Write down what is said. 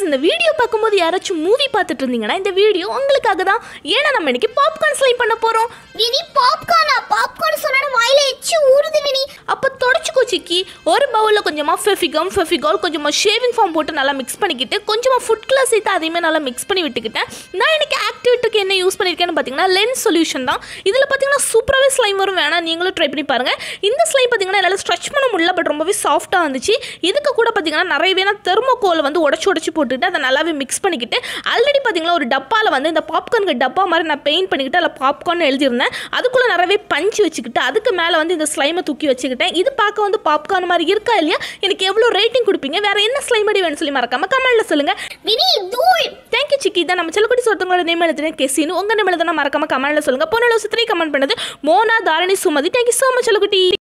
guys இந்த video பார்க்கும்போது யாராச்சும் மூவி பார்த்துட்டு இருந்தீங்கன்னா இந்த வீடியோ உங்களுக்காக தான் ஏன்னா நம்ம இன்னைக்கு பாப்கார்ன் ஸ்லைம் பண்ண போகிறோம் வினி பாப்கார்னா பாப்கார்ன் சொன்னா வாயில எச்சு ஊறுது வினி அப்போ தொடச்சிக்கோ சிக்கி ஒரு பவுலில் கொஞ்சமாக ஃபெஃபிகம் ஃபெஃபிகால் கொஞ்சமாக ஷேவிங் ஃபார்ம் போட்டு நல்லா மிக்ஸ் பண்ணிக்கிட்டு கொஞ்சமாக ஃபுட் கலர் சேர்த்து அதையுமே நல்லா மிக்ஸ் பண்ணி விட்டுக்கிட்டேன் நான் எனக்கு ஆக்டிவிட்டுக்கு என்ன யூஸ் பண்ணியிருக்கேன்னு பார்த்தீங்கன்னா லென்ஸ் சொல்யூஷன் தான் இதில் பார்த்தீங்கன்னா சூப்பராகவே ஸ்லைம் வரும் வேணாம் நீங்களும் ட்ரை பண்ணி பாருங்கள் இந்த ஸ்லைம் பார்த்தீங்கன்னா என்னால் ஸ்ட்ரெச் பண்ண முடியல பட் ரொம்பவே சாஃப்ட்டாக இருந்துச்சு இதுக்கு கூட பார்த்தீங்கன்னா நிறையவே நான் தெர்மோகோலை வந்து உடச்சி உடச்சி போட்டுட்டு அதை நல்லாவே மிக்ஸ் பண்ணிக்கிட்டு ஆல்ரெடி பார்த்தீங்கன்னா ஒரு டப்பாவில் வந்து இந்த பாப்கார்னுக்கு டப்பா மாதிரி நான் பெயிண்ட் பண்ணிக்கிட்டு அதில் பாப்கார்ன் எழுதியிருந்தேன் அதுக்குள்ளே நிறையவே பஞ்சு வச்சுக்கிட்டு அதுக்கு மேலே வந்து இந்த ஸ்லைமை தூக்கி வச்சுக்கிட்டேன் இது பார்க்க வந்து பாப்கார்ன் மாதிரி இருக்கா இல்லையா எனக்கு எவ்வளோ ரேட்டிங் கொடுப்பீங்க வேற என்ன ஸ்லைம் அடி வேணும்னு சொல்லி மறக்காம கமெண்ட்ல சொல்லுங்க வினி தூள் தேங்க்யூ சிக்கி தான் நம்ம செல்லக்குடி ஒருத்தவங்களோட நேம் எழுதுனேன் கெசின்னு உங்க நேம் எழுதுனா மறக்காம கமெண்ட்ல சொல்லுங்க பொண்ணு சுத்திரி கமெண்ட் பண்ணது Mona Dharani Sumathi thank you so much செல்லக்குட்டி